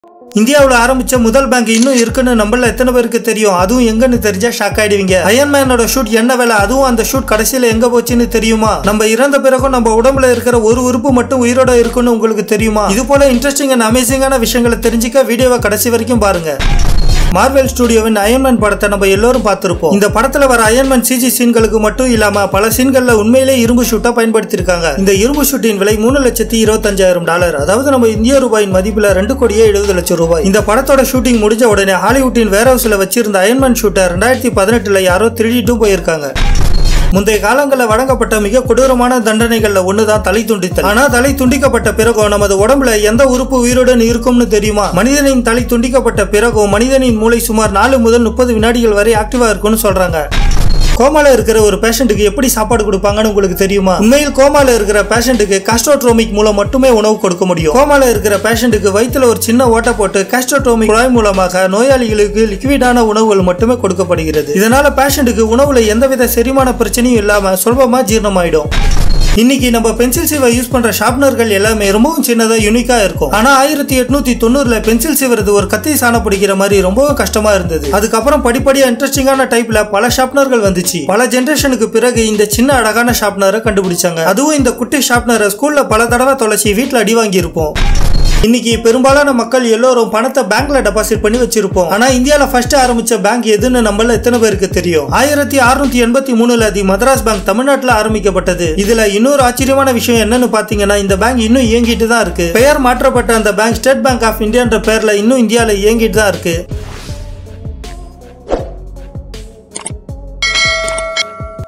இந்தியாவில் ஆரம்பிச்ச முதல் பேங்க் இன்னும் இருக்குன்னு நம்மள எத்தனை பேருக்கு தெரியும் அதுவும் எங்கன்னு தெரிஞ்சா ஷாக் ஆயிடுவீங்க அயன்மேனோட ஷூட் என்ன வேலை அதுவும் அந்த ஷூட் கடைசியில எங்க போச்சுன்னு தெரியுமா நம்ம இறந்த பிறகும் நம்ம உடம்புல இருக்கிற ஒரு உறுப்பு மட்டும் உயிரோட இருக்குன்னு உங்களுக்கு தெரியுமா இது போல இன்ட்ரெஸ்டிங் அண்ட் அமேசிங்கான விஷயங்களை தெரிஞ்சுக்க வீடியோவை கடைசி வரைக்கும் பாருங்க மார்வெல் ஸ்டுடியோவின் அயன்மேன் படத்தை நம்ம எல்லாரும் பார்த்திருப்போம் இந்த படத்துல வர அயன்மேன் சிஜி சீன்களுக்கு மட்டும் இல்லாம பல சீன்கள்ல உண்மையிலே இரும்பு ஷூட்டா பயன்படுத்தியிருக்காங்க இந்த இரும்பு ஷூட்டின் விலை மூணு லட்சத்தி இருபத்தஞ்சாயிரம் டாலர் அதாவது நம்ம இந்திய ரூபாயின் மதிப்புல ரெண்டு கோடியே எழுபது லட்சம் ரூபாய் இந்த படத்தோட ஷூட்டிங் முடிஞ்ச உடனே ஹாலிவுட்டின் வேர் ஹவுஸ்ல வச்சிருந்த அயன்மேன் ஷூட்டை ரெண்டாயிரத்தி பதினெட்டுல யாரோ திருடிட்டு போயிருக்காங்க முந்தைய காலங்களில் வழங்கப்பட்ட மிக கொடூரமான தண்டனைகள்ல ஒண்ணுதான் தலை துண்டித்தல் ஆனா தலை துண்டிக்கப்பட்ட பிறகும் நமது உடம்புல எந்த உறுப்பு உயிருடன் இருக்கும்னு தெரியுமா மனிதனின் தலை துண்டிக்கப்பட்ட பிறகும் மனிதனின் மூளை சுமார் நாலு முதல் முப்பது வினாடிகள் வரை ஆக்டிவா இருக்கும்னு சொல்றாங்க கோமால இருக்கிற ஒரு பேஷண்ட்டுக்கு எப்படி சாப்பாடு கொடுப்பாங்கன்னு உங்களுக்கு தெரியுமா உண்மையில் கோமால இருக்கிற பேஷண்ட்டுக்கு காஸ்ட்ரோட்ரோமிக் மூலம் மட்டுமே உணவு கொடுக்க முடியும் கோமால இருக்கிற பேஷண்ட்டுக்கு வயிற்றுல ஒரு சின்ன ஓட்டை போட்டு காஸ்ட்ரோட்ரோமிக் குழாய் மூலமாக நோயாளிகளுக்கு லிக்விடான உணவுகள் மட்டுமே கொடுக்கப்படுகிறது இதனால பேஷண்ட்டுக்கு உணவுல எந்தவித செரிமான பிரச்சனையும் இல்லாம சுலபமா ஜீரணமாயிடும் இன்னைக்கு நம்ம பென்சில் சீவை யூஸ் பண்ற ஷார்ப்னர்கள் எல்லாமே ரொம்பவும் சின்னதா யூனிக்கா இருக்கும் ஆனா ஆயிரத்தி எட்நூத்தி தொண்ணூறுல பென்சில் சீவரது ஒரு கத்தி சாண பிடிக்கிற மாதிரி ரொம்பவும் கஷ்டமா இருந்தது அதுக்கப்புறம் படிப்படியா இன்ட்ரெஸ்டிங்கான டைப்ல பல ஷார்ப்னர்கள் வந்துச்சு பல ஜென்ரேஷனுக்கு பிறகு இந்த சின்ன அழகான ஷார்ப்னரை கண்டுபிடிச்சாங்க அதுவும் இந்த குட்டி ஷார்ப்னரை ஸ்கூல்ல பல தடவை தொலைச்சி வீட்டுல அடி வாங்கி இருப்போம் இன்னைக்கு பெரும்பாலான மக்கள் எல்லோரும் பணத்தை பேங்க்ல டெபாசிட் பண்ணி வச்சிருப்போம் ஆனா இந்தியால ஃபர்ஸ்ட் ஆரம்பிச்ச பேங்க் எதுன்னு நம்மள எத்தனை பேருக்கு தெரியும் ஆயிரத்தி அறுநூத்தி எண்பத்தி மூணுல தி மദ്രാஸ் பேங்க் தமிழ்நாட்டுல ஆரம்பிக்கப்பட்டது இதுல இன்னொரு ஆச்சரியமான விஷயம் என்னன்னு பாத்தீங்கன்னா இந்த பேங்க் இன்னும் இயங்கிட்டு தான் இருக்கு பெயர் மாற்றப்பட்ட அந்த பேங்க் ஸ்டேட் பேங்க் ஆஃப் இந்தியான்ற பேர்ல இன்னும் இந்தியால இயங்கிட்டு தான் இருக்கு